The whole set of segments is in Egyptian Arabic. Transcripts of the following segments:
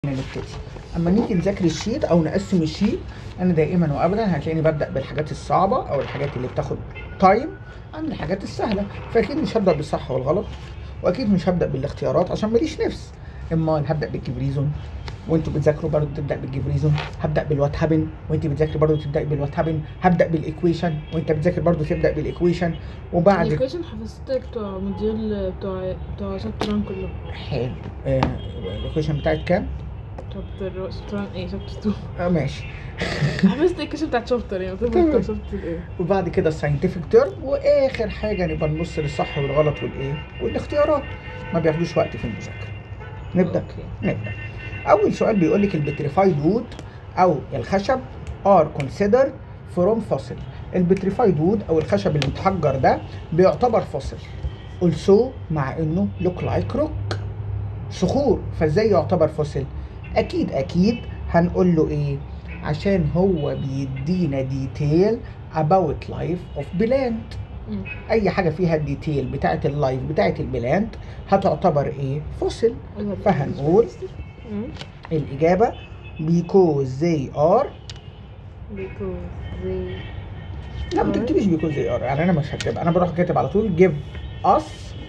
نبتدي اما نيجي نذاكر الشيت او نقسم الشيت انا دائما وابدا هتلاقيني ببدا بالحاجات الصعبه او الحاجات اللي بتاخد تايم عن الحاجات السهله فاكيد مش هبدا بالصح والغلط واكيد مش هبدا بالاختيارات عشان ماليش نفس امال هبدا بالجبريزون وانتوا بتذاكروا برضه تبدا بالجبريزون هبدا بالوات هابن وانت بتذاكري برضه تبداي بالوات هابن هبدا بالايكويشن وانت بتذاكر برضه تبدا بالايكويشن وبعد الايكويشن حفظت بتوع موديول بتوع بتوع شابتر 1 كلهم حلو آه الايكويشن بتاعت كام؟ شابتر شابتر 1 ايه شابتر 2 آه ماشي حفظت الايكويشن بتاعت شابتر يعني قلت تمام. بتوع شابتر ايه وبعد كده الساينتفك تيرم واخر حاجه نبقى نبص للصح والغلط والايه والاختيارات ما بياخدوش وقت في المذاكره نبدا أوكي. نبدا اول سؤال بيقول لك البتريفايد وود او الخشب ار كونسيدر فروم فوسيل البتريفايد وود او الخشب المتحجر ده بيعتبر فوسيل also مع انه لوك لايك روك صخور فازاي يعتبر فوسيل اكيد اكيد هنقول له ايه عشان هو بيدينا ديتيل about life of plant مم. اي حاجه فيها الديتيل بتاعه اللايف بتاعه البلانت هتعتبر ايه فوسيل فهنقول مم. الاجابه because they are because they لا ما are- تكتبيش because they are يعني انا مش هكتب انا بروح كاتب على طول give us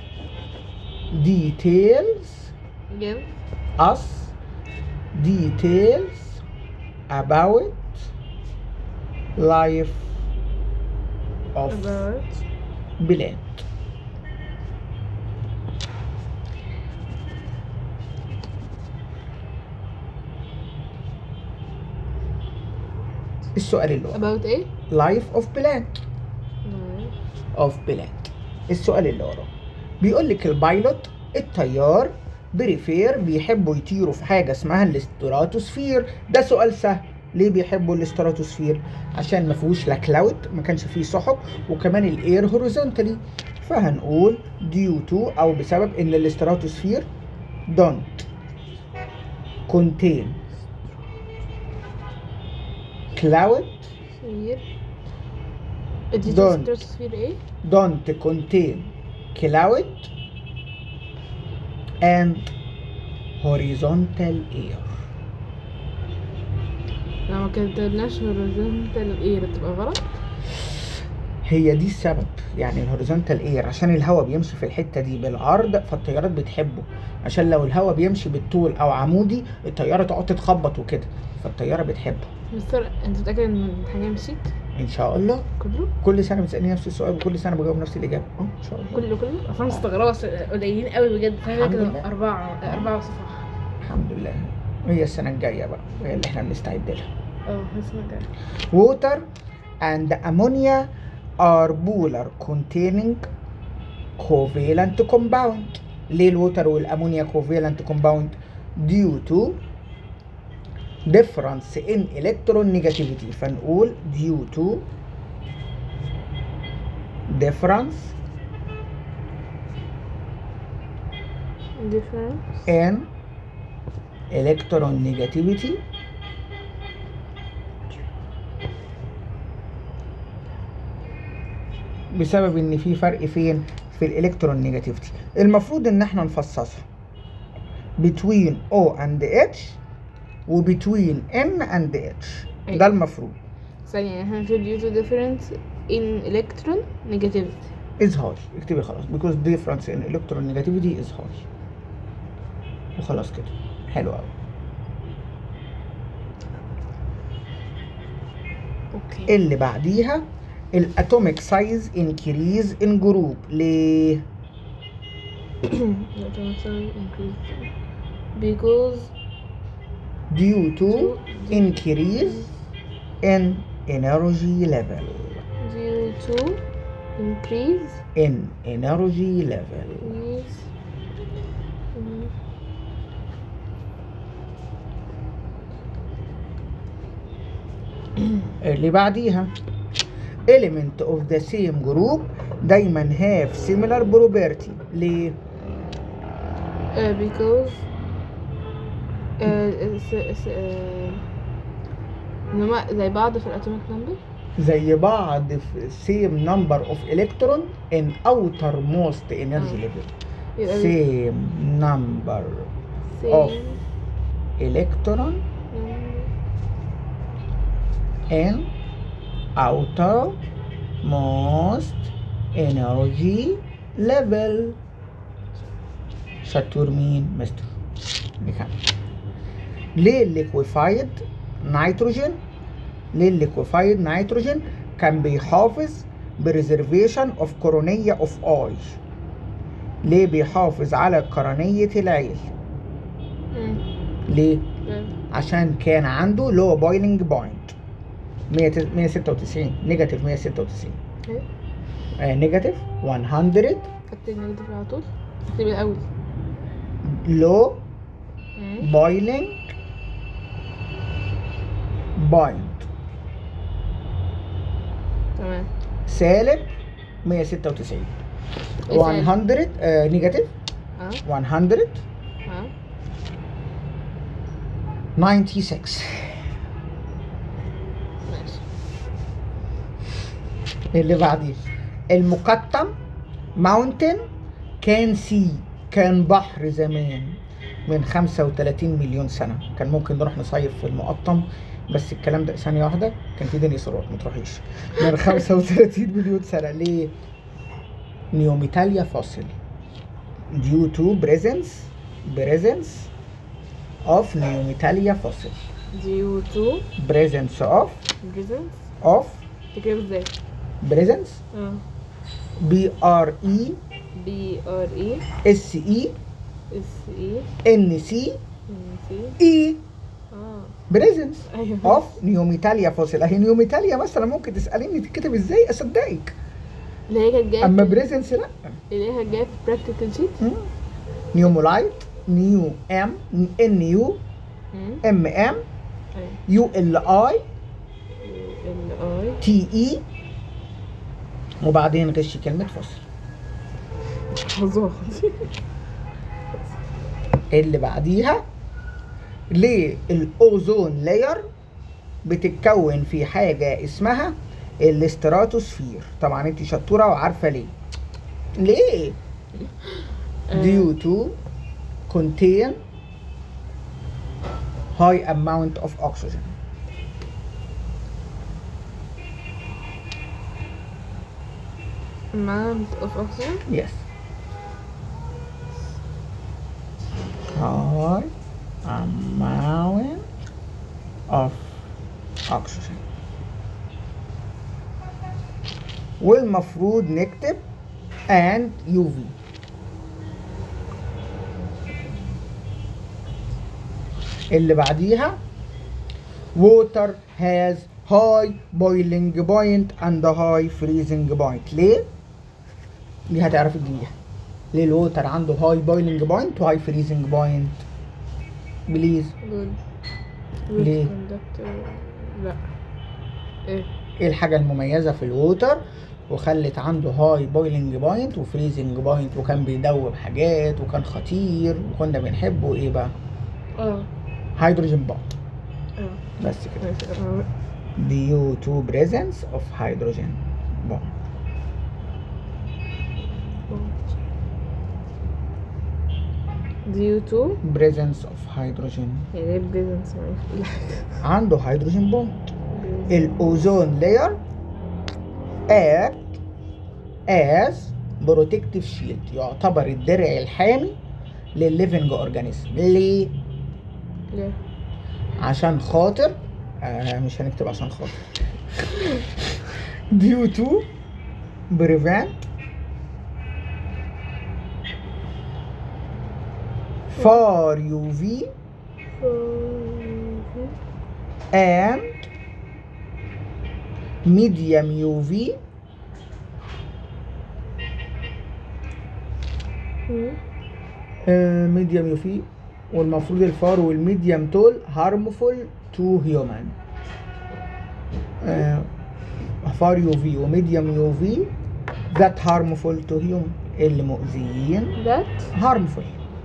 details give us details about life of about بلاد السؤال اللي وراه about ايه life of plant life of plant السؤال اللي وراه بيقول لك البايلوت الطيار بريفير بيحبوا يطيروا في حاجه اسمها الاستراتوسفير ده سؤال سهل ليه بيحبوا الاستراتوسفير عشان ما فيهوش لا كلاود ما كانش فيه سحب وكمان الاير هوريزونتالي فهنقول ديو تو او بسبب ان الاستراتوسفير don't contain cloud sphere ادي Don't. sphere ايه don't contain cloud and horizontal air لو ما كتبناش horizontal ايه تبقى غلط هي دي السبب يعني الهوريزونتال اير عشان الهواء بيمشي في الحته دي بالعرض فالطيارات بتحبه عشان لو الهواء بيمشي بالطول او عمودي الطياره تقعد تتخبط وكده فالطياره بتحبه مستر انت متأكد ان الحاجة مشيت ان شاء الله كله كل سنه بتسالني نفس السؤال وكل سنه بجاوب نفس الاجابه اه ان شاء الله كله كله اصلا مستغربة بس قليلين قوي بجد فاهمة الحمد كده لله. أربعة أربعة صفحة الحمد لله هي السنه الجايه بقى هي اللي احنا بنستعد لها اه اسمها كده water and ammonia are polar containing covalent compound ليه الووتر والامونيا covalent compound due to difference in electron negativity فنقول due to difference difference in electron negativity بسبب ان في فرق فين في الالكترون نيجاتيفيتي المفروض ان احنا نفصصها between O and H و between N and H ده أيوة. المفروض ثانية يعني احنا هنكتب due to difference in electron negativity is high اكتبي خلاص because difference in electron negativity is high وخلاص كده حلو قوي اوكي اللي بعديها الاتوميك سايز انكريز ان جروب ليه because due to increase in energy level due to increase in energy level is اللي بعديها element of the same group دايما have similar property ليه uh, because uh, s- s- uh, ان هما زي بعض في الاتوميك نمبر زي بعض في same number of electron in outermost energy آه. level يبقى same number same of electron in outermost energy level شطور مين مستر نكمل ليه الليكويفايد نيتروجين ليه الليكويفايد نيتروجين كان بيحافظ بريزرفيشن اوف كورونية اوف اي ليه بيحافظ على قرنية العين ليه عشان كان عنده لو بويلنج بوينت 196 نيجاتيف 196 آه نيجاتيف 100 كتب النيجاتيف على طول كتب الأول لو بويلنج بوينت تمام سالب 196 إيه سالب؟ 100 آه نيجاتيف اه 100 اه 96 ماشي اللي بعديه المقطم ماونتن كان سي كان بحر زمان من 35 مليون سنة كان ممكن نروح نصيف في المقطم بس الكلام ده ثانية واحدة كان في دنيا صراط ما تروحيش من 35 مليون سنة ليه؟ نيوميتاليا فوسيل due to presence presence of نيوميتاليا فوسيل ديو تو presence of بريزنس of تكتب ازاي؟ presence اه B R E بي ار اي S E اس اي N C ان سي E اه بريزنس ايوه اوف نيوميتاليا فوسيل اهي نيوميتاليا مثلا ممكن تساليني تتكتب ازاي اصدقك اللي هي كانت جايه اما في- بريزنس لا اللي هي كانت جايه في براكتيكال شيت مم. نيومولايت نيو ام ان يو ام ام ايوه يو ال اي ال اي تي اي وبعدين غش كلمه فوسيل حظوظ اللي بعديها ليه الاوزون لاير بتتكون في حاجه اسمها الاستراتوسفير طبعا انت شطوره وعارفه ليه ليه due to contain high amount of oxygen amount of oxygen yes high amount of oxygen والمفروض نكتب and UV اللي بعديها water has high boiling point and high freezing point ليه؟ دي هتعرفي تجيبيها ليه الووتر عنده هاي بويلنج بوينت وهاي فريزنج بوينت بليز good ليه؟ conductor لا ايه ايه الحاجة المميزة في الووتر وخلت عنده هاي بويلنج بوينت وفريزنج بوينت وكان بيدوب حاجات وكان خطير وكنا بنحبه ايه بقى اه هيدروجين بوند اه بس كده ماشي آه. due to presence of hydrogen bond due to presence of hydrogen يعني ايه presence ما في كل حاجة عنده هيدروجين بوند الاوزون لاير act as protective shield يعتبر الدرع الحامي للليفنج اورجانيزم ليه؟ ليه؟ عشان خاطر آه مش هنكتب عشان خاطر due to prevent far UV and medium UV ميديوم يوفي والمفروض الفار والميديوم تول هارمفول تو هيومن فار يو في وميديوم يو في ذات هارمفول تو هيومن اللي مؤذيين that هارمفول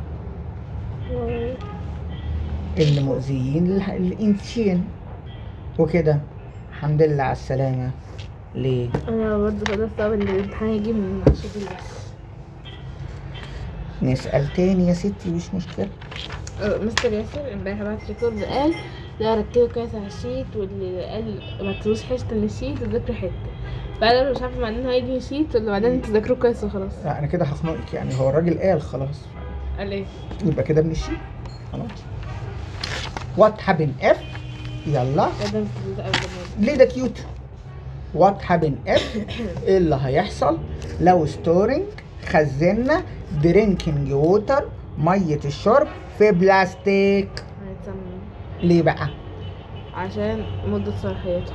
اللي مؤذيين للح- للإنسان وكده الحمد لله على السلامة ليه؟ انا برضه خلاص صعب ان الامتحان يجي من عشرة بس نسأل تاني يا ستي مش مشكلة آه، مستر ياسر امبارح بعت ريكورد قال لا ركزوا كويس على الشيت واللي قال ما تنسوش حته من الشيت وذاكروا حته بعد أنا مش عارفه بعدين هيجي شيت ولا بعدين انتوا تذاكروا كويس وخلاص لا انا كده هخنقك يعني هو الراجل قال خلاص قال ايه يبقى كده من الشيء خلاص وات هابن اف يلا ده مش كده أبداً. ليه ده كيوت وات هابن اف ايه اللي هيحصل لو ستورنج خزنا درينكينج ووتر ميه الشرب في بلاستيك هيتسمم ليه بقى عشان مدة صلاحيته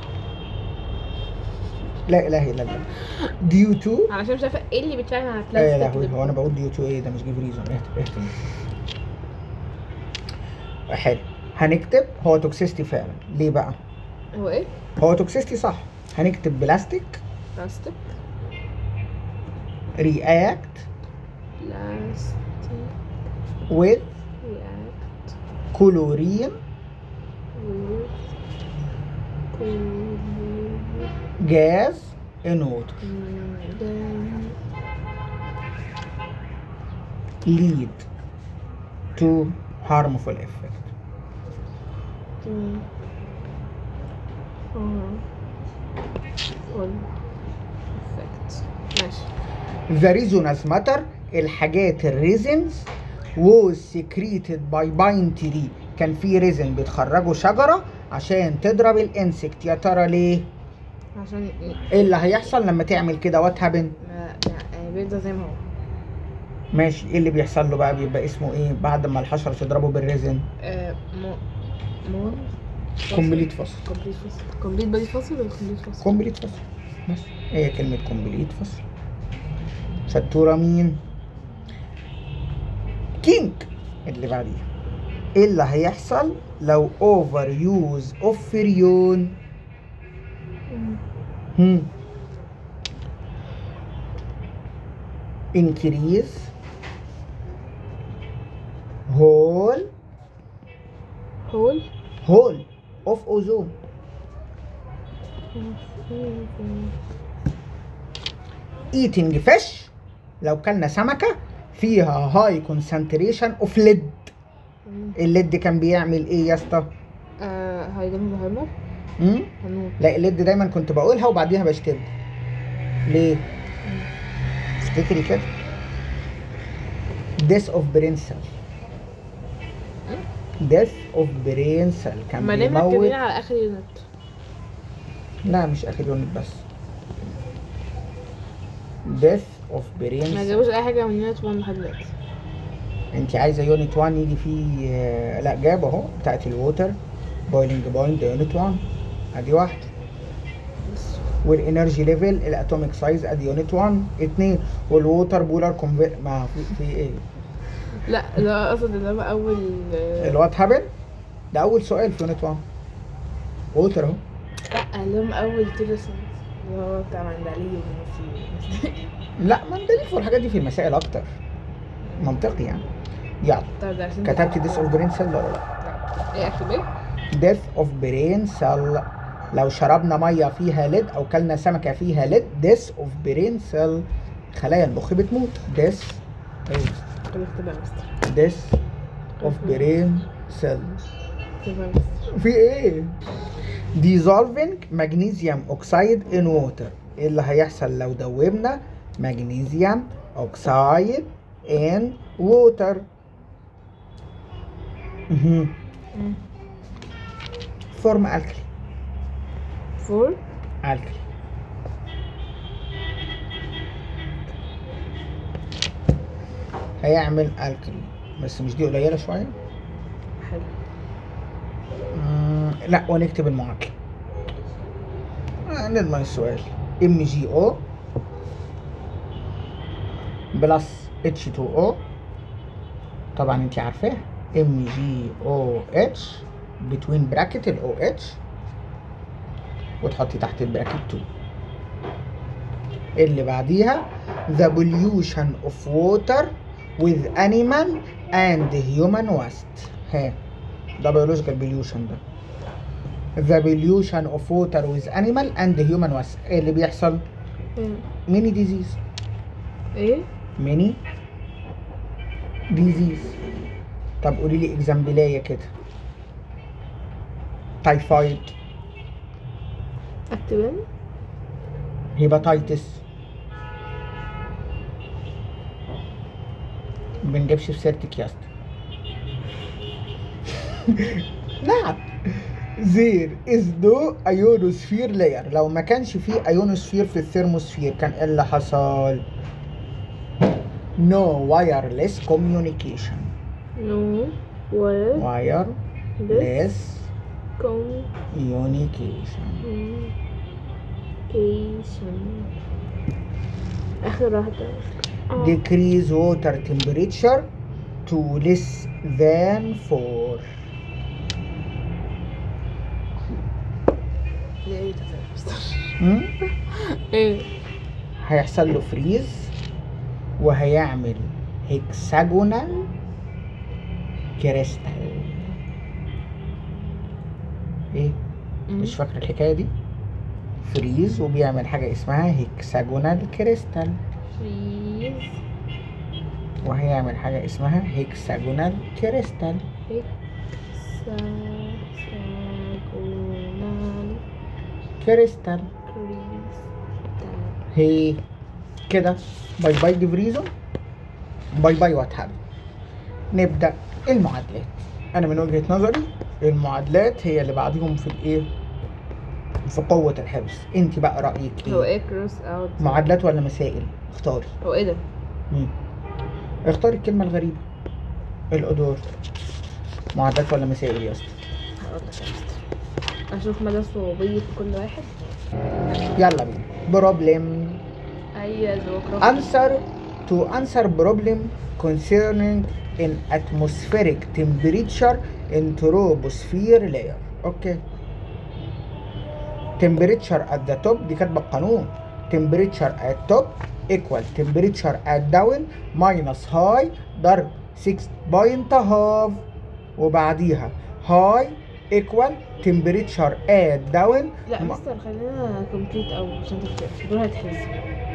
لا اله الا الله ديو تو علشان مش عارفه ايه اللي بيتفاعل مع ايه البلاستيك يا لهوي اللي هو انا بقول ديو تو ايه ده مش جيف ريزون اهتم اهتم حلو هنكتب هو توكسيستي فعلا ليه بقى هو ايه هو توكسيستي صح هنكتب بلاستيك بلاستيك react بلاستيك with react chlorine with gas in water lead to harmful effect ماشي the reasonous matter الحاجات الريزنز was secreted by pine tree كان في ريزن بتخرجوا شجرة عشان تضرب الانسكت يا ترى ليه؟ عشان ايه اللي هيحصل لما تعمل كده وات هابن؟ ما يعني بيفضل زي ما هو ماشي ايه اللي بيحصل له بقى بيبقى اسمه ايه بعد ما الحشرة تضربه بالريزن؟ آه، مو مو كومبليت فصل كومبليت فصل كومبليت بادي فصل ولا كومبليت فصل؟ كومبليت فصل بس هي كلمة كومبليت فصل شطورة مين؟ كينج اللي بعديها ايه اللي هيحصل لو اوفر يوز اوف فريون هم increase whole هول whole of ozone eating fish لو كلنا سمكة فيها high concentration of lead الليد كان بيعمل ايه يا اسطى؟ آه هيجنن هايمر مم؟ هنموت لا الليد دايما كنت بقولها وبعديها بشتم ليه؟ افتكري كده death of brain cell death of brain cell كان ما ليه بيموت مركزين على اخر يونت لا مش اخر يونت بس death of brain ما cell جابوش اي حاجه من يونت 1 لحد دلوقتي انت عايزه يونت 1 يجي فيه آه، لا جاب اهو بتاعت الووتر بويلنج بوينت يونت 1 ادي واحده بس والانرجي ليفل الاتوميك سايز ادي يونت 1 2 والووتر بولر كونفير ما في, في ايه لا ده اقصد اللي هو اول آه، الوات هابن ده اول سؤال في يونت 1 ووتر اهو لا اللي هم اول تو ليسنز اللي هو بتاع مندليب ونسي لا مندليف والحاجات دي في المسائل اكتر منطقي يعني يلا طب ده عشان كتبت ديس اوف برين سيل ولا لا ايه اكتب ايه؟ ديث اوف برين سيل لو شربنا ميه فيها ليد او كلنا سمكه فيها ليد ديث اوف برين سيل خلايا المخ بتموت ديث طب اكتبها يا مستر ديث اوف برين سيل اكتبها يا مستر في ايه dissolving magnesium oxide in water ايه اللي هيحصل لو دوبنا magnesium oxide in water مهم. مم. form alkali فور alkali هيعمل alkali بس مش دي قليلة شوية حلو مم، لا ونكتب المعادلة آه، نضمن السؤال ام جي او بلس اتش 2 او طبعا انت عارفاها ام جي او اتش بتوين براكت الاو اتش وتحطي تحت البراكت 2 اللي بعديها the pollution of water with animal and human waste ها ده biological pollution ده the pollution of water with animal and human waste ايه اللي بيحصل مم. many disease ايه؟ many disease طب قولي لي اكزامبلايه كده تايفايد اكتبان هيباتايتس بنجيبش في سيرتك يا اسطى نعم زير از نو ايونوسفير لاير لو ما كانش فيه ايونوسفير في الثيرموسفير كان ايه اللي حصل نو وايرلس كوميونيكيشن نو واير وايرلس كوم كوميونيكيشن كيشن اخر واحدة آه. decrease water temperature to less than 4 دي ايه ده؟ مم؟ ايه هيحصل له فريز وهيعمل هيكساجونال كريستال ايه مش فاكر الحكايه دي فريز وبيعمل حاجه اسمها هيكساجونال كريستال فريز وهيعمل حاجه اسمها هيكساجونال كريستال هكساجونال كريستال كريستال هي كده باي باي ديفريزون باي باي وات هابن نبدا المعادلات انا من وجهه نظري المعادلات هي اللي بعدهم في الايه في قوه الحفظ انت بقى رايك هو ايه ايه كروس اوت معادلات ولا مسائل اختاري هو ايه ده؟ مم. اختاري الكلمه الغريبه القدور معادلات ولا مسائل يا اسطى هقول لك يا أستاذ. اشوف مدى صعوبية كل واحد يلا بينا بروبلم اي جغرافيا answer to answer problem concerning in atmospheric temperature in troposphere layer اوكي temperature at the top دي كاتبه القانون temperature at top equal temperature at down minus high ضرب 6 point half وبعديها high equal temperature at down لا م- مستر خلينا كومبليت او عشان تفتح دول هتحس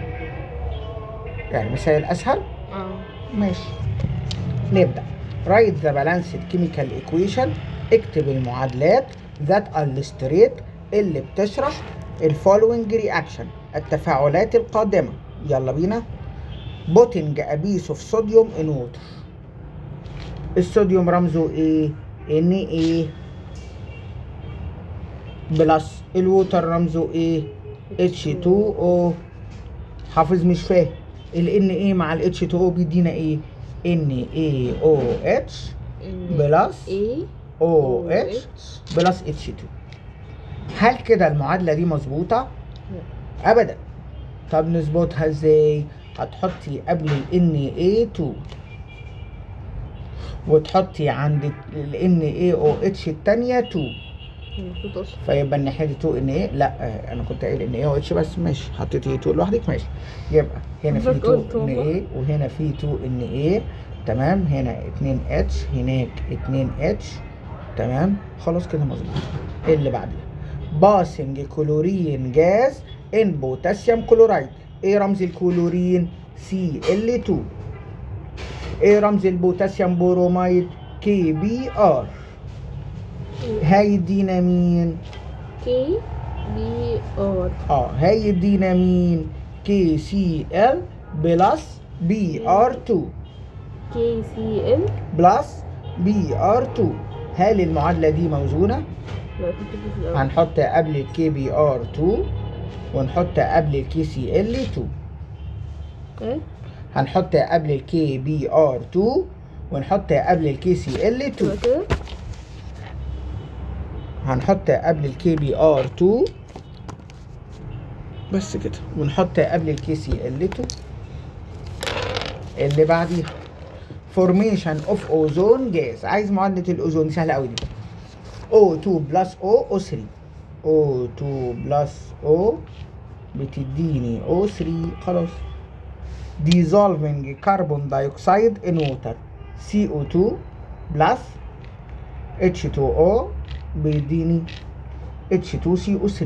يعني مسائل اسهل اه ماشي نبدأ write the balanced chemical equation اكتب المعادلات that illustrate اللي بتشرح ال following reaction التفاعلات القادمة يلا بينا putting a piece of sodium in water الصوديوم رمزه ايه؟ Na بلس الووتر رمزه ايه؟ H2O حافظ مش فاهم ال Na مع ال H2O بيدينا ايه؟ NaOH بلس ايه OH بلس H2 هل كده المعادلة دي مظبوطة؟ أبدا طب نظبطها ازاي؟ هتحطي قبل ال Na2 وتحطي عند ال NaOH التانية 2 المفروض اصلا فيبقى الناحية دي 2 Na لا آه، أنا كنت قايل NaOH بس ماشي حطيتي 2 لوحدك ماشي يبقى هنا في حضرتك 2 قلت والله. Na وهنا في 2 Na تمام هنا 2 H هناك 2 H تمام خلاص كده مظبوط إيه اللي بعديها باسنج كلورين جاز ان بوتاسيوم كلورايد ايه رمز الكلورين سي ال 2 ايه رمز البوتاسيوم بروميد كي بي ار هيدينا مين كي بي ار اه هيدينا مين كي سي ال بلس بي ار 2 كي سي ال بلس بي ار 2 هل المعادله دي موزونه لا كنت في الاول هنحط قبل الكي بي ار 2 ونحط قبل الكي سي ال 2 اوكي هنحط قبل الكي بي ار 2 ونحط قبل الكي سي ال 2 يبقى كده هنحط قبل الكي بي ار 2 بس كده ونحط قبل الكي سي ال 2 اللي بعديها فورميشن اوف اوزون جاز عايز معادله الاوزون دي سهله قوي دي O2 بلس O O3 O2 بلس O بتديني O3 خلاص dissolving carbon dioxide in water CO2 بلس H2O بيديني H2CO3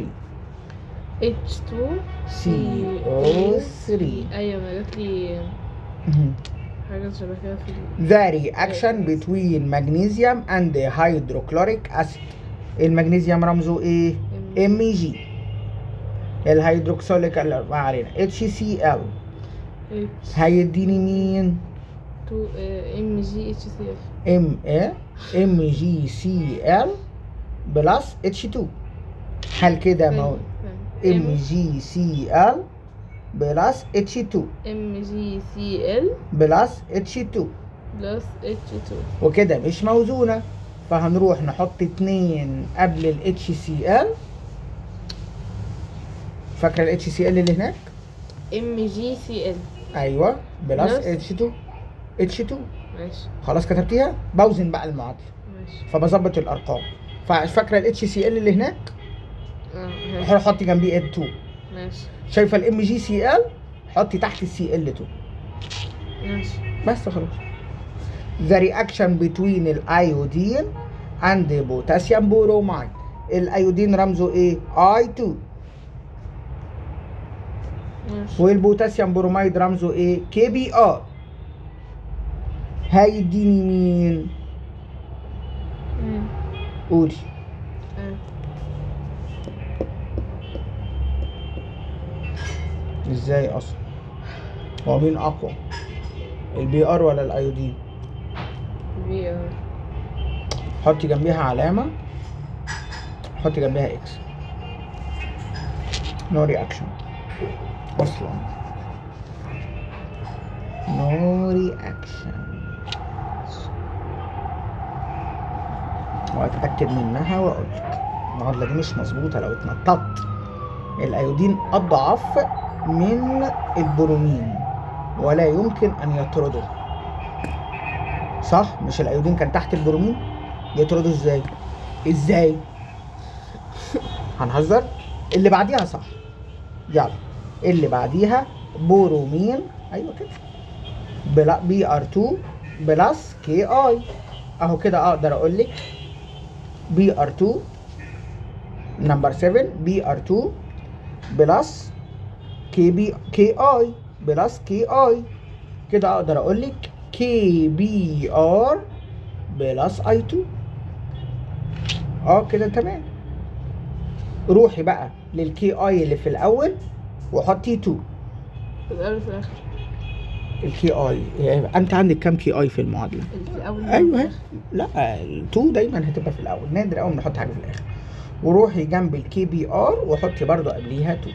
H2 CO3 ايوه ما جات لي مهم. حاجة شبه كده في ال- the reaction between magnesium and hydrochloric acid المغنيسيوم رمزه ايه ام ام جي الهيدروكسوليك اللي ما علينا اتش سي ال اتش هيديني مين 2 ام جي اتش سي اف ام ايه ام جي سي ال بلس اتش 2 هل كده مو ام جي سي ال بلس اتش 2 ام جي سي ال بلس اتش 2 بلس اتش 2 وكده مش موزونة فهنروح نحط اتنين قبل ال HCl فاكرة ال HCl اللي هناك؟ ام جي سي ال أيوة بلس بلس. H2 H2 ماشي خلاص كتبتيها بوزن بقى المعادلة ماشي فبظبط الأرقام فاكرة ال HCl اللي هناك؟ اه هاي. هروح أحط جنبيه N2 ماشي شايفة ال MgCl حطي تحت ال Cl2 ماشي بس خلاص the reaction between الايودين and potassium bromide الايودين رمزه ايه I2 ماشي والبوتاسيوم بروميد رمزه ايه KBr هيديني مين مم. قولي اه. ازاي اصلا هو مين اقوى البي ار ولا الايودين بي ار حطي جنبيها علامة حطي جنبيها اكس نو رياكشن اصلا نو رياكشن واتاكد منها واقول لك المعادله دي مش مظبوطه لو اتنططت الايودين اضعف من البرومين ولا يمكن ان يطرده صح مش الايودين كان تحت البرومين يطردوا ازاي ازاي هنهزر اللي بعديها صح يلا اللي بعديها برومين ايوه كده بلا بي ار 2 بلس كي اي اهو كده اقدر اقول لك بي ار 2 نمبر 7 بي ار 2 بلس كي بي كي اي بلس كي اي كده اقدر اقول لك كي بي ار بلس اي 2 اه كده تمام روحي بقى للكي اي اللي في الاول وحطي 2 في الاول وفي الاخر الكي اي انت عندك كام كي اي في المعادله اللي في الاول ايوه هي. لا ال2 دايما هتبقى في الاول نادر قوي ما نحط حاجه في الاخر وروحي جنب الكي بي ار وحطي برضو قبليها 2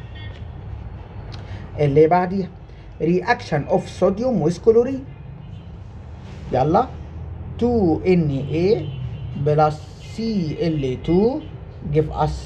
اللي بعديها رياكشن اوف صوديوم ويز كلورين يلا 2 ان اي بلس سي ال 2 جيف اس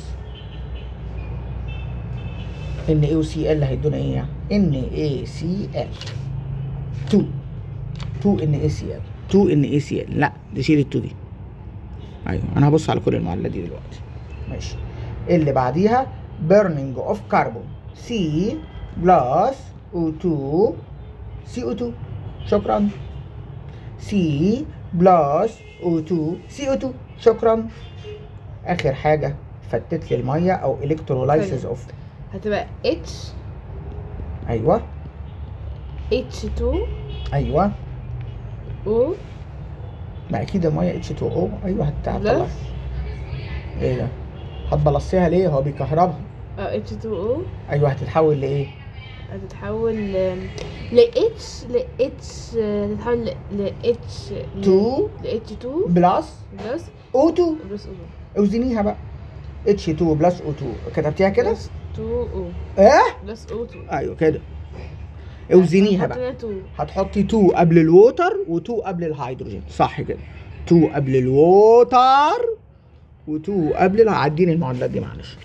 ان اي وسي ال هيدونا ايه يعني ان اي سي ال 2 2 ان اي سي ال 2 ان اي سي ال لا دي شيل ال 2 دي ايوه انا هبص على كل المعادلات دي دلوقتي ماشي اللي بعديها burning اوف كربون سي بلس O2 CO2 شكرا سي بلس O2 CO2 شكرا اخر حاجه فتت لي الميه او الكترولايسيس ثانية. اوف هتبقى اتش ايوه اتش 2 ايوه او ما اكيد الميه اتش 2 او ايوه هتطلع بلس ايه ده هتبلصيها ليه هو بيكهربها اه اتش 2 او ايوه هتتحول لايه هتتحول ل ل اتش ل اتش هتتحول ل اتش 2 ل اتش 2 بلس بلس او 2 بلس او اوزنيها بقى اتش 2 بلس او 2 كتبتيها كده بلس 2 او ايه بلس او 2 ايوه كده اوزنيها بقى حطينا 2 هتحطي 2 قبل الووتر و2 قبل الهيدروجين صح كده 2 قبل الووتر و2 قبل ال- عديني المعادلات دي معلش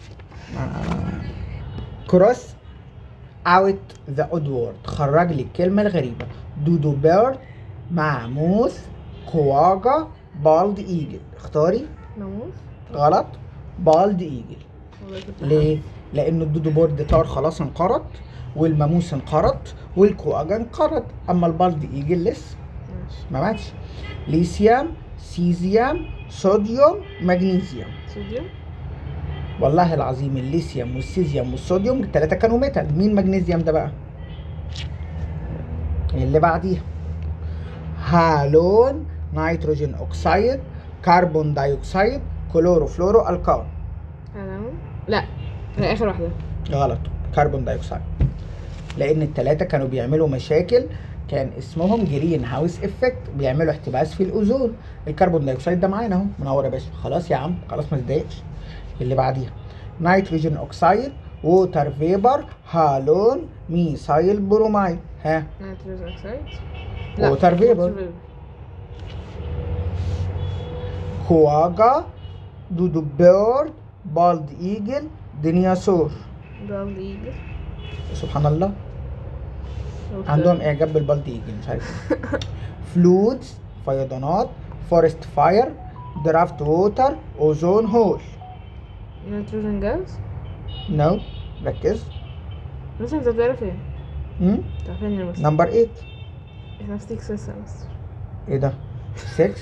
كروس اوت ذا اود وورد خرج لي الكلمه الغريبه دودو بيرد مع موس كواجا بالد ايجل اختاري ناموس غلط بالد ايجل والله كنت ليه؟ لأن الدودو بورد طار خلاص انقرض والماموس انقرض والكواجا انقرض أما البلد ايجل لسه ماشي ما ماتش ليثيوم سيزيوم صوديوم مغنيسيوم صوديوم والله العظيم الليثيوم والسيزيوم والصوديوم التلاتة كانوا ميتال مين مغنيسيوم ده بقى؟ اللي بعديها هالون نيتروجين اوكسيد كربون دايوكسيد كلوروفلورو الكان هالون لا هي اخر واحده غلط كربون دايوكسيد لان الثلاثه كانوا بيعملوا مشاكل كان اسمهم جرين هاوس افكت بيعملوا احتباس في الاوزون الكربون دايوكسيد ده معانا اهو منور يا باشا خلاص يا عم خلاص ما تضايقش اللي بعديها نيتروجين اوكسيد ووتر فيبر هالون ميثايل برومايد ها نيتروجين اوكسيد Water vapor. كواجا دودو بيرد بالد ايجل دينياسور بالد ايجل سبحان الله عندهم اعجاب بالبالد ايجل مش عارف فلودز فيضانات فورست فاير درافت ووتر اوزون هول نيتروجين جاز نو ركز بس انت بتعرف ايه؟ تعرفين يا مستر نمبر 8 احنا في 6 لسه يا مستر ايه ده 6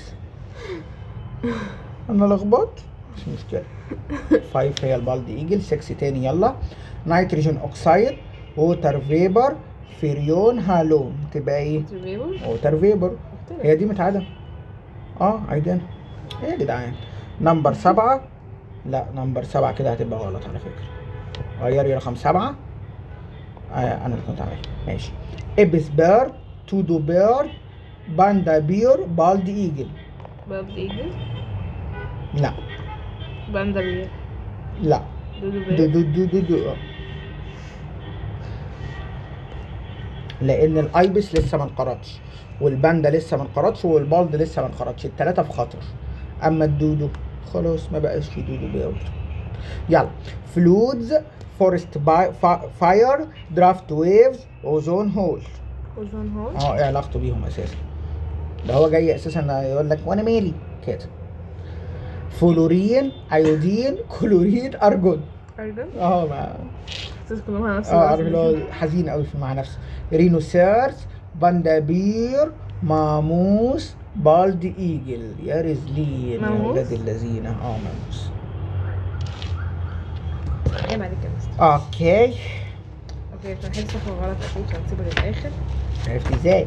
انا لخبطت مش مشكله 5 هي البالد ايجل 6 تاني يلا نيتروجين اوكسيد ووتر فيبر فيريون هالون تبقى ايه تربيبل ووتر فيبر هي دي متعادة اه عايدانا ايه يا جدعان نمبر سبعة لا نمبر سبعة كده هتبقى غلط على فكرة غيري رقم سبعة آه انا اللي كنت عاملها ماشي ابس بير تودو بير باندا بير بالد ايجل بالد ايجل لا باندا بير لا دودو دو بير دو دو دو دو لان الايبس لسه ما انقرضش والباندا لسه ما انقرضش والبالد لسه ما انقرضش التلاته في خطر اما الدودو خلاص ما بقاش في دودو بيرد يلا فلودز فورست فاير درافت ويفز اوزون هول اوزون هول اه ايه علاقته بيهم اساسا ده هو جاي اساسا يقول لك وانا مالي كده فلورين ايودين كلورين ارجون ارجون اه ما حسيت كلهم على نفس اه عارف الوزن. اللي هو حزين قوي في مع نفسه رينوسيرس باندابير ماموس بالد ايجل يا رزلين يا ماموس؟ ولاد الذين اه ماموس ايه بعد كده مستر اوكي اوكي عشان احس صح وغلط اكيد عشان نسيبها للاخر عرفت ازاي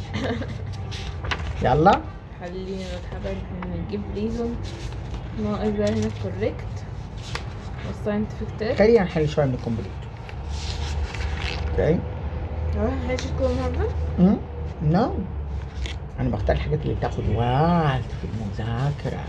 يلا خلينا نتحدى ان نجيب ريزون ناقص بقى هنا كوريكت والساينتفك تيست خلينا نحل شويه من الكومبليت اوكي هروح نحل شيت كل النهارده امم نو انا بختار الحاجات اللي بتاخد وقت في المذاكره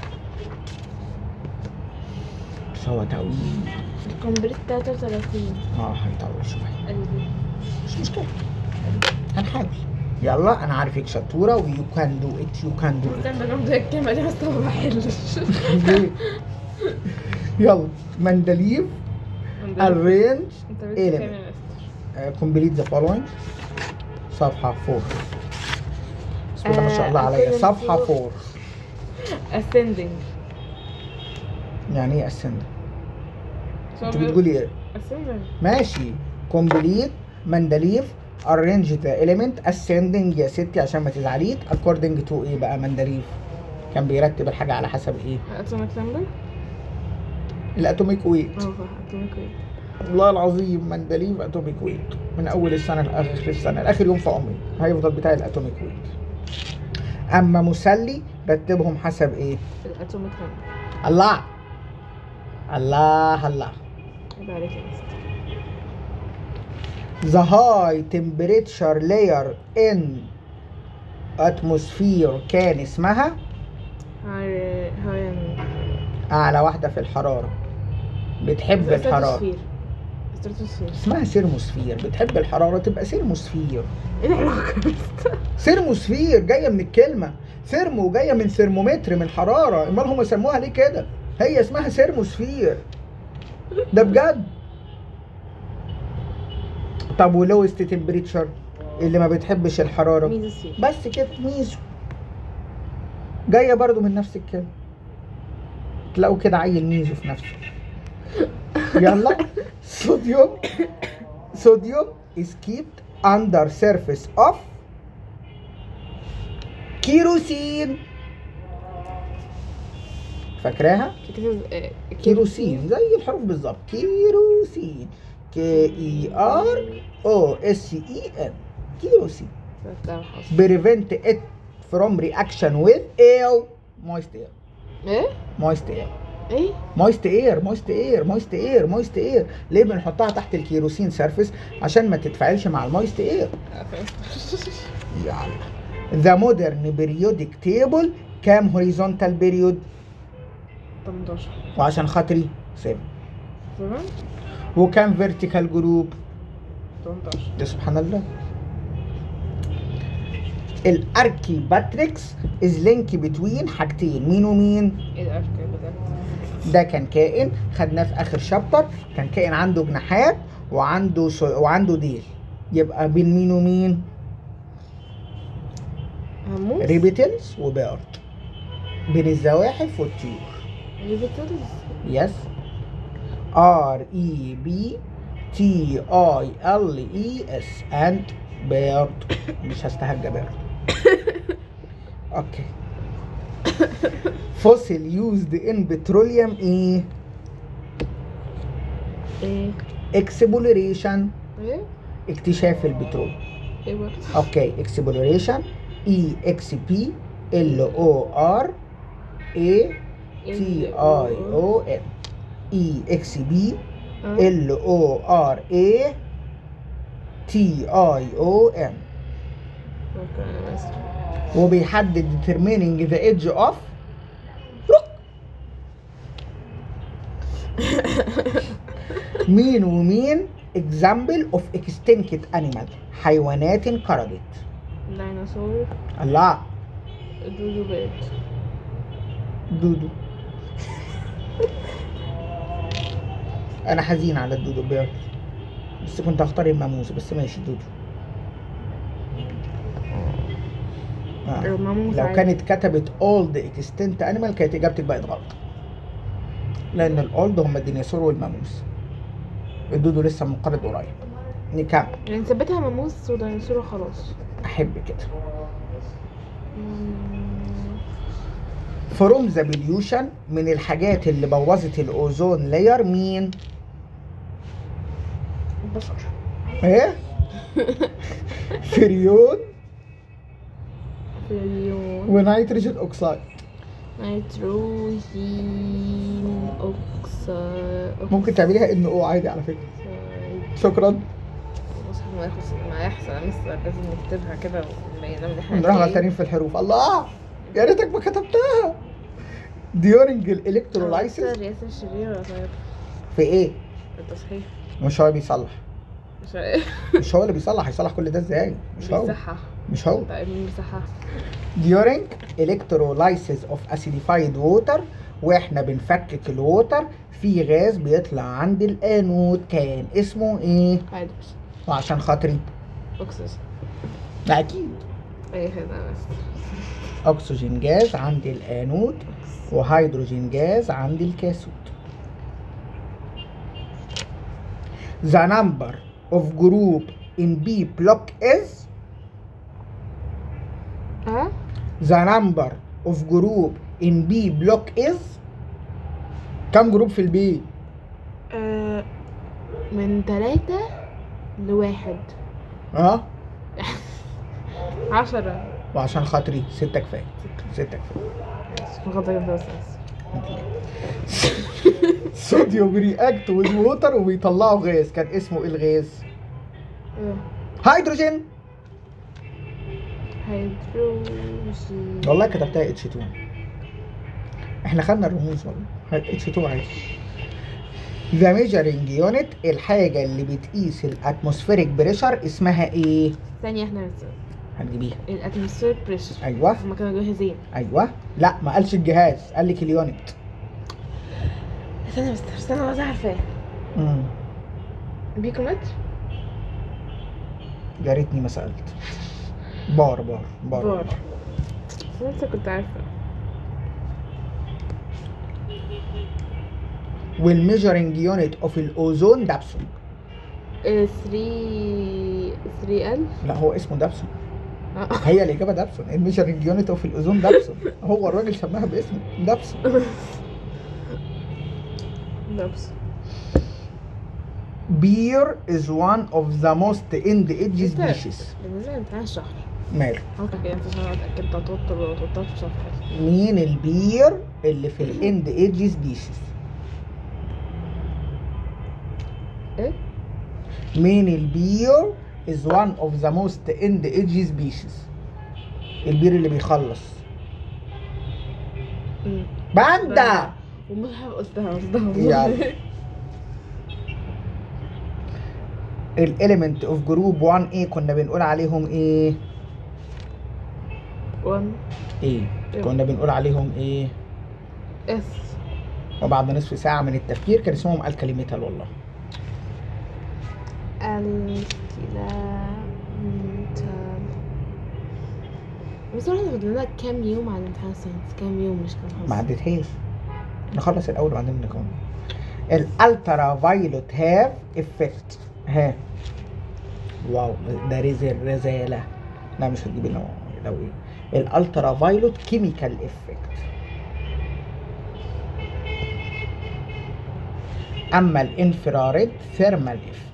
بس هو طويل الكومبليت 33 اه هيطول شويه قلبي مش مشكلة هنحاول يلا انا عارفك شطورة و you can do it you can do it استنى ناخد الكلمة دي بس ما بحلش ليه؟ يلا مندليف arrange انت بنت element. كام يا مستر؟ uh, complete the following صفحة 4 بسم الله ما شاء الله آه، عليا أكيد صفحة المفروض- 4 ascending يعني ايه ascend So انت بيقول- بتقولي ايه ascending ماشي complete مندليف arrange the element ascending يا ستي عشان ما تزعليش according to ايه بقى مندليف كان بيرتب الحاجة على حسب ايه atomic number الاتوميك ويت اه صح atomic weight والله العظيم مندليف اتوميك ويت من اول السنه لاخر السنه لاخر يوم في عمري هيفضل بتاعي الاتوميك ويت اما مسلي رتبهم حسب ايه الاتوميك number الله الله الله يبقى عليك يا مستر the high temperature layer in atmosphere كان اسمها هاي هاي اعلى واحده في الحراره بتحب الحراره ستراتوسفير اسمها سيرموسفير بتحب الحراره تبقى سيرموسفير ايه العلاقة يا مستر؟ ثيرموسفير جايه من الكلمه ثيرمو جايه من ثرمومتر من حراره امال هم سموها ليه كده هي اسمها ثيرموسفير ده بجد طب ولوست تمبريتشر اللي ما بتحبش الحراره ميزوسفير بس كده ميزو جايه برضو من نفس الكلمه تلاقوا كده عيل ميزو في نفسه يلا صوديوم صوديوم is kept under surface of كيروسين فاكراها كيروسين زي الحروف بالظبط كيروسين كي اي ار او اس اي ان كيروسين بريفنت ات from reaction with air moist air ايه moist air ايه مويست اير مويست اير مويست اير مويست اير ليه بنحطها تحت الكيروسين سيرفيس عشان ما تتفاعلش مع المويست اير يلا ذا مودرن بيريودك تيبل كام هوريزونتال بيريود 18 وعشان خاطري 7 تمام وكام فيرتيكال جروب 18 ده سبحان الله الاركي باتريكس از لينك بتوين حاجتين مين ومين ايه الاركان بجد ده كان كائن خدناه في اخر شابتر كان كائن عنده جناحات وعنده س... وعنده ديل يبقى بين مين ومين هموس ريبتلز وبيرد بين الزواحف والطيور ريبيتلز يس ار اي بي تي اي ال اي اس اند بيرد مش هستهجى بيرد اوكي فوسيل يوزد ان بتروليوم ايه ايه اكسبلوريشن ايه اكتشاف البترول ايه برضه اوكي اكسبلوريشن اي اكس بي ال او ار اي تي اي او ان اي اكس بي ال او ار اي تي اي او ان اوكي انا بس وبيحدد determining the edge of مين ومين example of extinct animal حيوانات انقرضت ديناصور الله دودو بيت دودو انا حزين على الدودو بيرد بس كنت هختار الماموس بس ماشي دودو آه. الماموس لو عادي. كانت كتبت اولد اكستنت انيمال كانت اجابتك بقت غلط لان الاولد هم الديناصور والماموس الدودو لسه منقرض قريب نكمل يعني نثبتها ماموس وديناصور وخلاص احب كده مم. فروم ذا بليوشن من الحاجات اللي بوظت الاوزون لاير مين البشر ايه فريون فريون ونيتروجين اوكسايد نيتروجين اوكسا ممكن تعمليها ان او عادي على فكره شكرا بص ما يخلص ما يحصل انا لسه لازم نكتبها كده ونبينها من احنا نروح غلطانين في الحروف الله يا ريتك ما كتبتها ديورنج الالكترولايسيس ياسر ياسر شرير ولا طيب في ايه التصحيح مش هو بيصلح مش عارف. مش هو اللي بيصلح هيصلح كل ده ازاي مش هو بيصحح مش هو طيب مين بيصحح during electrolysis of acidified water واحنا بنفكك الووتر في غاز بيطلع عند الانود كان اسمه ايه عادي وعشان خاطري اكسجين ده اكيد اي خدمة بس اكسجين جاز عند الانود وهيدروجين جاز عند الكاثود The number of group in B block is ها The number of group in B block is كم جروب في البي؟ آه، من تلاتة لواحد اه عشرة وعشان خاطري ستة كفاية ستة كفاية غضب ده بس صوديوم رياكت وذ ووتر وبيطلعوا غاز كان اسمه ايه الغاز؟ إيه؟ هيدروجين هيدروجين والله كتبتها اتش 2 احنا خدنا الرموز والله اتش 2 عادي ذا ميجرنج يونت الحاجة اللي بتقيس الاتموسفيريك بريشر اسمها ايه؟ ثانية احنا بس هتجيبيها الاتموسفير بريشر ايوه هما كانوا جاهزين ايوه لا ما قالش الجهاز قال لك اليونت استنى بس استنى بس عارفاه امم بيكومتر يا ريتني ما سالت بار بار بار, بار انا لسه كنت عارفة والميجرنج يونت اوف الاوزون دابسون إيه، ثري ثري ألف لا هو اسمه دابسون آه. هي الاجابه دابسون الميجرنج يونت اوف الاوزون دابسون هو الراجل سماها باسمه دابسون نفس beer is one of the most end age species بالنسبة لامتحان الشهر ماله اوكي كده انت عشان اتاكد انت هتوتر ولا توترت مش عارفه مين البير اللي في الاند ايدج سبيشيز ايه مين البير is one of the most end age species البير اللي بيخلص مم. باندا والمصحف قلتها قلتها يلا. الاليمنت اوف جروب 1 a كنا بنقول عليهم ايه 1 ايه كنا بنقول عليهم ايه اس وبعد نصف ساعة من التفكير كان اسمهم الكاليميتال والله الكلامنتال بس احنا فضلنا كام يوم على امتحان الساينس كام يوم مش كام ما حصة عدتهاش نخلص الاول وبعدين نكمل الالترا فايلوت هاف افكت ها واو ده رزل رزاله لا مش هتجيب لنا لو ايه الالترا فايلوت كيميكال افكت اما الانفراريد ثيرمال افكت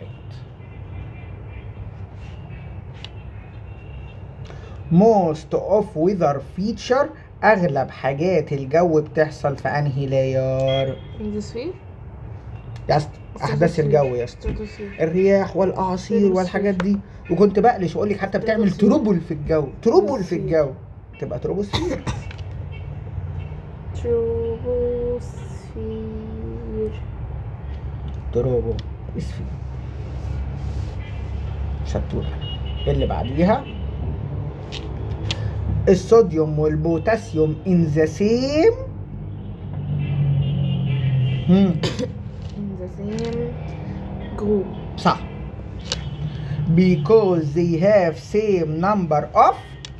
most of weather feature اغلب حاجات الجو بتحصل في انهي لاير اندوسفير يا اسطى احداث الجو يا اسطى ستراتوسفير الرياح والاعاصير والحاجات دي وكنت بقلش واقول لك حتى بتعمل تروبل في الجو تروبل في الجو تبقى تروبوسفير تروبوسفير تروبو اسفير شطورة اللي بعديها الصوديوم والبوتاسيوم ان ذا سيم in the same group صح because they have same number of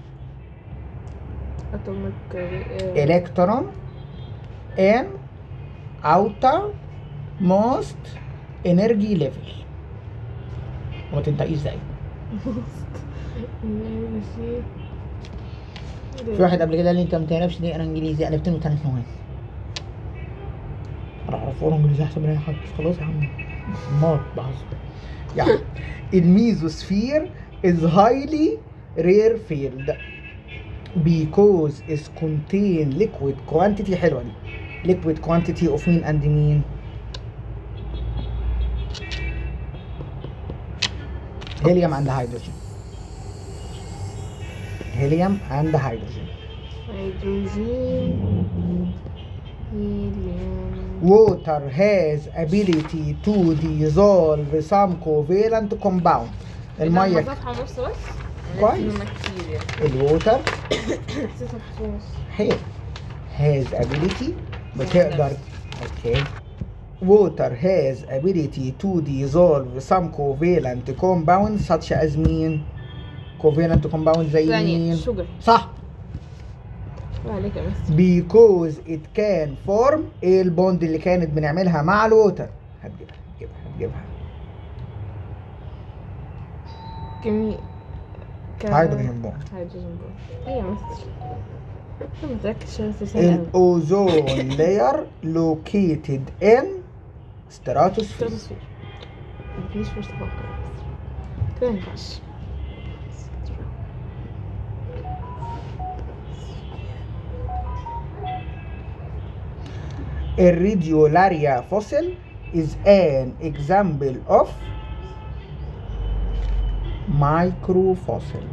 atomic uh, electron in outer most energy level وما تنطقيش زي في واحد قبل كده قال لي انت ما تعرفش تقرا انجليزي قلبت له ثلاث مواد انا اعرف اقرا انجليزي احسن من اي حد خلاص يا عم مار بهزر يعني الميزوسفير is highly rare field because it contain liquid quantity حلوه دي liquid quantity of مين and مين هيليوم and هيدروجين هيليوم and هيدروجين hydrogen helium Water has ability to dissolve some covalent compound المية صفحة ونص بس كويس. عرفت إنهم كتير يعني الووتر ست صفحات ونص هي has ability بتقدر اوكي water has ability to dissolve some covalent compounds such as مين covalent compound زي ثانية مين شوجر صح عليك يا مستر because it can form ايه البوند اللي كانت بنعملها مع الووتر هتجيبها هتجيبها هتجيبها كمية ك- هيدروجين بوند هيدروجين بوند ايه يا مستر انا متركز شوية بس سهل أوي. الاوزون layer located in stratosphere ستراتوسفير مفيش فرصة افكر يا مستر كده مينفعش الريديولاريا fossil is an example of microfossil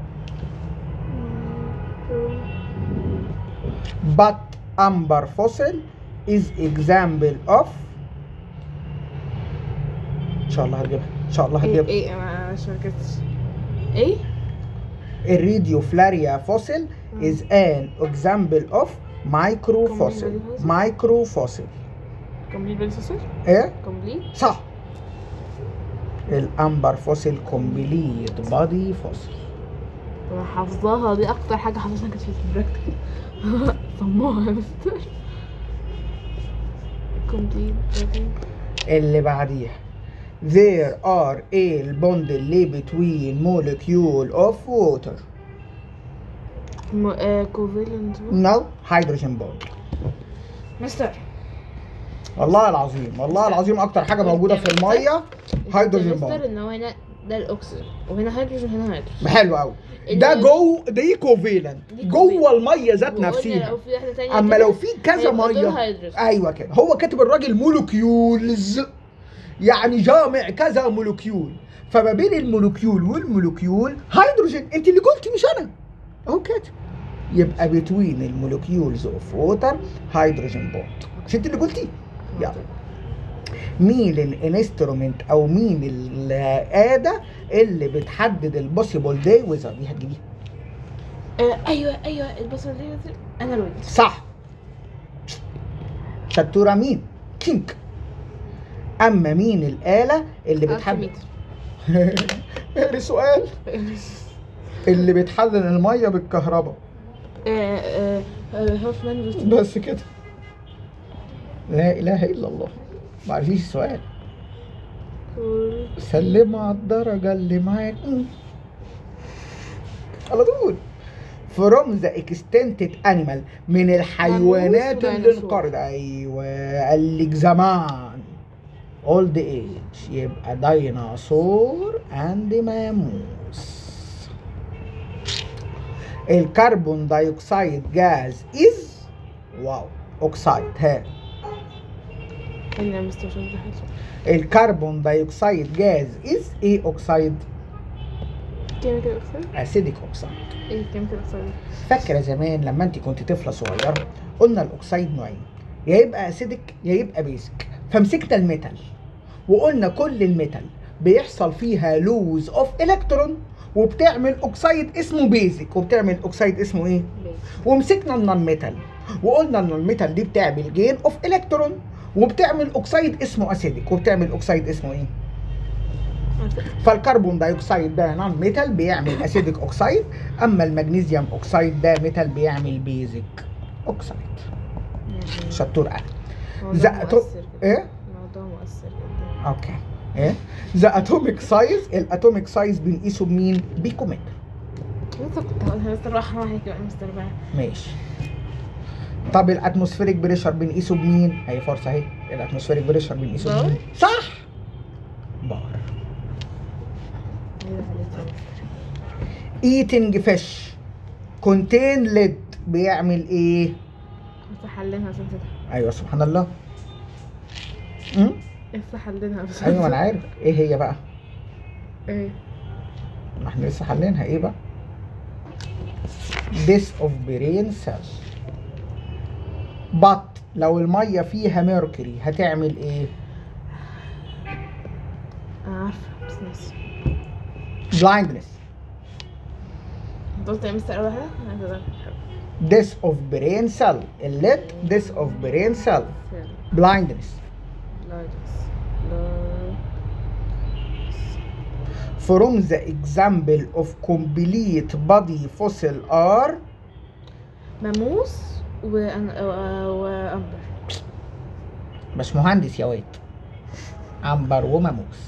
but amber fossil is example of ان شاء الله هتجيبها ان شاء الله ايه هتجيبها ايه انا مش مركزتش ايه الريديوفلاريا fossil is an example of microfossil Complete microfossil كومبليت بادي فوسل ايه كومبليت صح الامبر فوسيل كومبليت بادي فوسيل انا حافظاها دي اكتر حاجة حافظها كانت في البراكتيكال طماعة يا مستر كومبليت بادي اللي بعديها there are ايه البوند اللي between molecule of water كوفيلنت no هيدروجين بوند مستر والله العظيم والله العظيم اكتر حاجه موجوده في الميه هيدروجين مستر بوند ان هو هنا ده الاكسجين وهنا هيدروجين وهنا هيدروجين حلو قوي اللي ده هو- جو دي كوفيلنت دي جوه الميه ذات وقلنا نفسها لو في واحده تانية اما كده لو في كذا هيبقى دول ميه هيدروجين ايوه كده هو كاتب الراجل مولكيولز يعني جامع كذا مولكيول فما بين المولكيول والمولكيول هيدروجين انت اللي قلتي مش انا اهو كاتب يبقى بتوين المولكيولز اوف ووتر هيدروجين بوند مش انت اللي قلتي يلا مين الانسترومنت او مين الآلة اللي بتحدد البوسيبل داي ويزر دي هتجيبيها آه ايوه ايوه البصل دي مثل انا الويد صح شطورة مين؟ كينك أما مين الآلة اللي بتحدد اقري سؤال اللي بتحدد المية بالكهرباء هوفمان روتين بس كده لا إله إلا الله ما عرفيش السؤال سلم على الدرجة اللي معاك مم. على طول from the extincted animal من الحيوانات اللي وديناصور. انقرض ايوه قال لك زمان old age يبقى ديناصور اند ماموس الكربون دايوكسيد جاز از واو اوكسايد ها انا مستوشف الكربون دايوكسيد جاز از ايه اوكسايد كيميكال اوكسيد اسيديك اوكسايد ايه كيميكال اوكسيد فاكره زمان لما انت كنت طفله صغيره قلنا الاكسيد نوعين يا يبقى اسيدك يا يبقى بيسك فمسكنا الميتال وقلنا كل الميتال بيحصل فيها لوز اوف الكترون وبتعمل اوكسيد اسمه بيزك وبتعمل اوكسيد اسمه ايه ومسكنا النون ميتال وقلنا ان الميتال دي بتعمل جين اوف الكترون وبتعمل اوكسيد اسمه اسيدك وبتعمل اوكسيد اسمه ايه فالكربون دايوكسيد ده نون ميتال بيعمل اسيدك اوكسيد اما المغنيسيوم اوكسيد ده ميتال بيعمل بيزك اوكسيد شطور قوي موضوع زقتو مؤثر كده. ايه موضوع مؤثر جدا اوكي ايه ذا اتوميك سايز الاتوميك سايز بنقيسه بمين بيكومتر لسه كنت هقولها مستر راح راح يبقى مستر بقى ماشي طب الاتموسفيريك بريشر بنقيسه بمين هي فرصه اهي الاتموسفيريك بريشر بنقيسه بار؟ بمين صح بار ايوه عليك eating fish contain lead بيعمل ايه بس حلينها عشان كده ايوه سبحان الله امم لسه حلينها عشان ايوه ما انا عارف ايه هي بقى ايه ما احنا لسه حلينها ايه بقى this of brain cells but لو الميه فيها ميركوري هتعمل ايه انا عارفه بس ناسي blindness انت قلت يا مستر اول واحده انا كده this of brain cell الليد this of brain cell blindness لايدس from the example of complete body fossil are ماموس وأن... و- وأنبر مش مهندس يا واد عنبر وماموس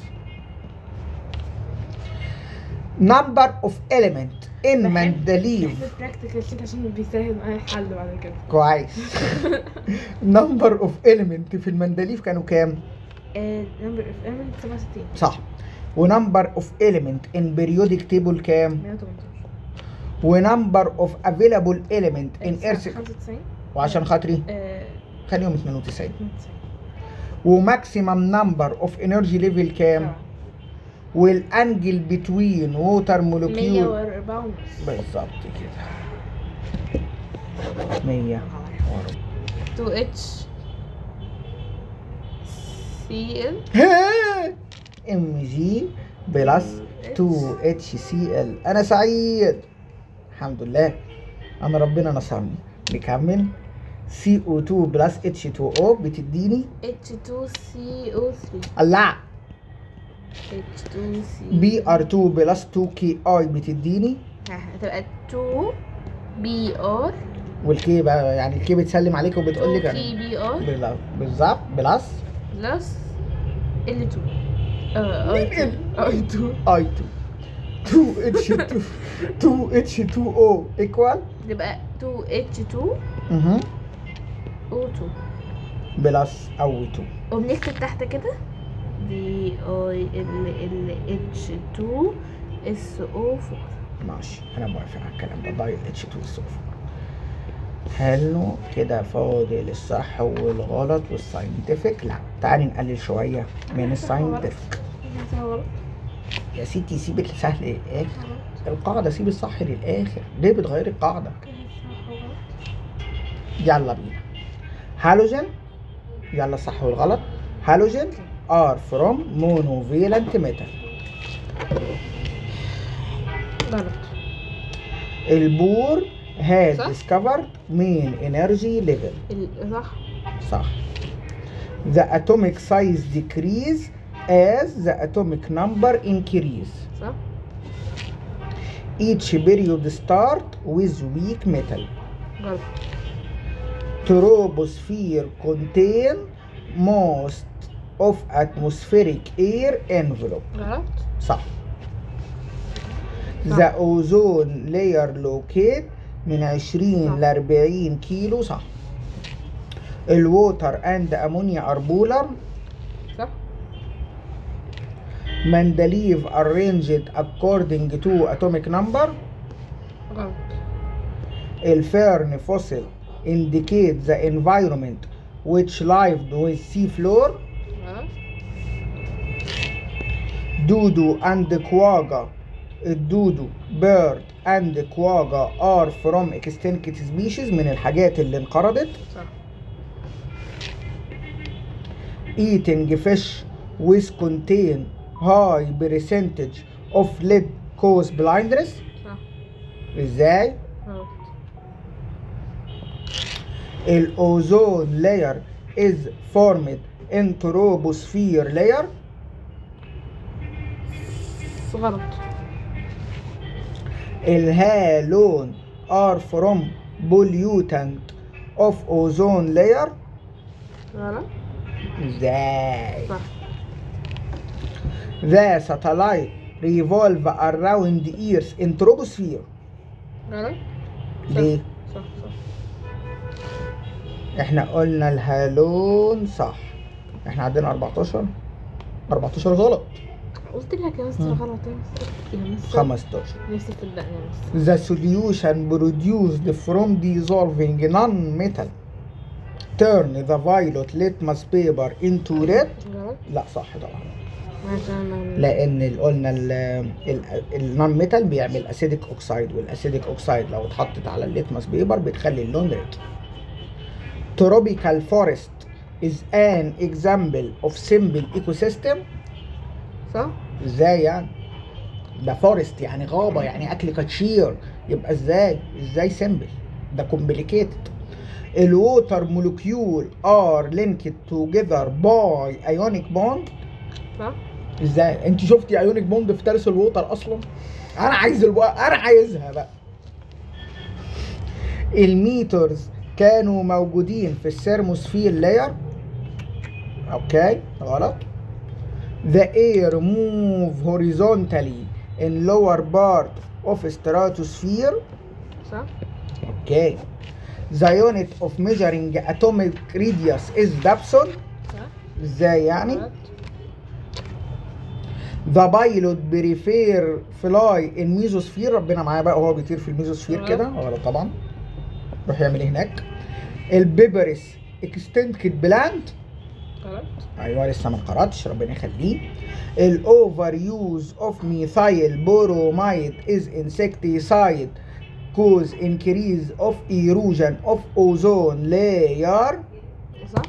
number of element in مندليف بحب البراكتيكال شيت عشان بيسهل معايا الحل بعد كده كويس number of element في المندليف كانوا كام نمبر اوف ايمن 67 صح ونمبر اوف element in periodic table كام 118 ونمبر اوف available element in earth 95 وعشان خاطري آه، خليهم 92 92 وماكسيمم نمبر اوف انرجي ليفل كام سبعة. والانجل بتوين ووتر مولكيول 104 ونص بالظبط كده 100 2 اتش سي ال ام جي بلس 2 اتش سي ال انا سعيد الحمد لله انا ربنا نصرني نكمل سي او 2 بلس اتش 2 او بتديني اتش 2 سي او 3 الله اتش 2 سي بي ار 2 بلس 2 كي اي بتديني هتبقى 2 بي ار والكي بقى يعني الكي بتسلم عليك وبتقول لك 2 كي بي ار بال- بالظبط بلس بلس ال 2 اه اي مين 2 اي 2 اي 2 2 اتش 2 2 اتش 2 او ايكوال تبقى 2 اتش 2 او 2 بلس او 2 وبنكتب تحت كده دي اي ال ال اتش 2 اس او 4 ماشي انا موافق على الكلام ده دايل اتش 2 الصفر حلو كده فاضل الصح والغلط والساينتفك لا تعالي نقلل شويه من الساينتفك يا ستي سيب السهل للاخر القاعده سيب الصح للاخر ليه بتغيري القاعده يلا بينا هالوجين يلا الصح والغلط هالوجين ار فروم مونوفيلنت ميتال غلط البور has صح؟ discovered main energy level ال- صح صح the atomic size decrease as the atomic number increase صح each period start with weak metal غلط troposphere contain most of atmospheric air envelope غلط صح the ozone layer locate من 20 صح. ل 40 كيلو صح الووتر اند امونيا ار بولر صح مندليف arranged according to atomic number غلط الفيرن fossil indicate the environment which lived with sea floor غلط دودو and quagga الدودو bird and quagga are from extinct species من الحاجات اللي انقرضت صح eating fish with contain high percentage of lead cause blindness صح ازاي غلط الاوزون layer is formed in troposphere layer غلط الهالون are from pollutant of ozone layer غلط ازاي صح the satellite revolve around earth in troposphere غلط ليه صح صح احنا قلنا الهالون صح احنا عندنا 14 14 غلط قلت لك يا مستر مم. غلط يا مستر يا مستر 15 نفسي تصدقني يا مستر the solution produced from dissolving non-metal turn the violet litmus paper into red غلط لا صح طبعا عشان لان ال- قلنا النون ميتال بيعمل اسيدك اوكسايد والاسيدك اوكسايد لو اتحطت على الليتمس بيبر بتخلي اللون ريد tropical forest is an example of simple ecosystem صح ازاي يعني ده فورست يعني غابة يعني اكل كتشير يبقى ازاي ازاي سيمبل ده كومبليكيتد الووتر مولكيول ار لينكد توجذر باي ايونيك بوند صح ازاي انت شفتي ايونيك بوند في ترس الووتر اصلا انا عايز الو... انا عايزها بقى الميترز كانوا موجودين في الثيرموسفير لاير اوكي غلط the air move horizontally in lower part of stratosphere صح اوكي the unit of measuring atomic radius is Dobson صح ازاي يعني غلط ذا بايلوت بريفير فلاي الميزوسفير ربنا معاه بقى وهو بيطير في الميزوسفير آه. كده غلط طبعا روح يعمل ايه هناك البيبرس اكستنكد بلاند غلط ايوه لسه ما انقرضش ربنا يخليه الاوفر يوز اوف ميثايل بورومايد از انسكتيسايد كوز انكريز اوف ايروجن اوف اوزون لاير صح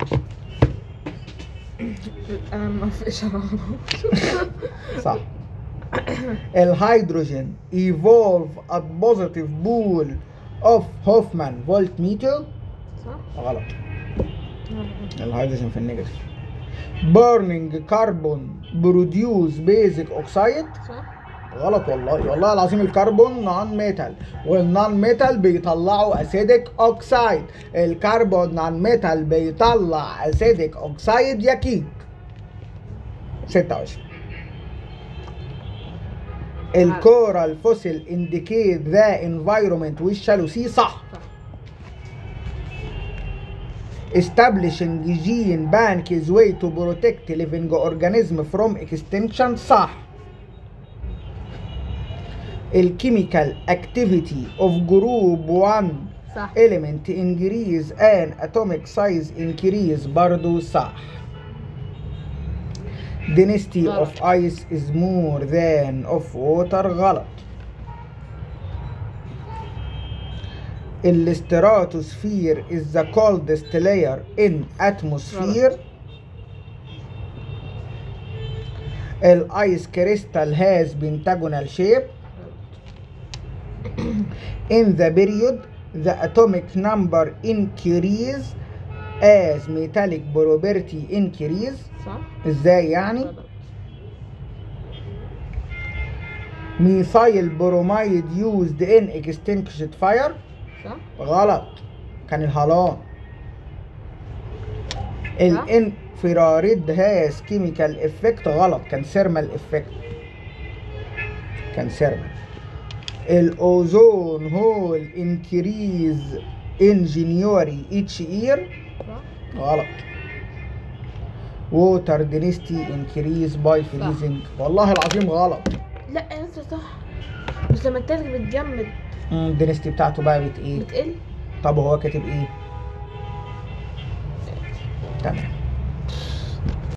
انا ما فيش صح الهيدروجين evolve at positive pole of Hoffman voltmeter صح غلط غلط. الهيدروجين في النيجاتيف burning carbon produce basic oxide صح غلط والله والله العظيم الكربون نون ميتال والنون ميتال بيطلعوا اسيدك اوكسايد الكربون نون ميتال بيطلع اسيدك اوكسايد يا كيك 26 الكورال فوسيل انديكيت ذا انفايرومنت والشالوسي صح صح establishing gene bank is way to protect living organism from extinction صح الكيميكال activity of group 1 صح element increase and atomic size increase برضو صح density غلط. of ice is more than of water غلط الستراتوسفير is the coldest layer in atmosphere الايس كريستال has pentagonal shape in the period the atomic number increase as metallic property increase صح ازاي يعني غلط ميثايل برومايد used in extinguished fire صح غلط كان الهالون الانفراريد هاز كيميكال افكت غلط كان سيرمال افكت كان سيرمال الاوزون هول انكريز ان جنيوري اتش اير صح غلط ووتر دينستي انكريز باي فريزنج والله العظيم غلط لا يا مستر صح بس لما التلج بتجمد الدينستي بتاعته بقى بت ايه بتقل طب هو كاتب ايه تمام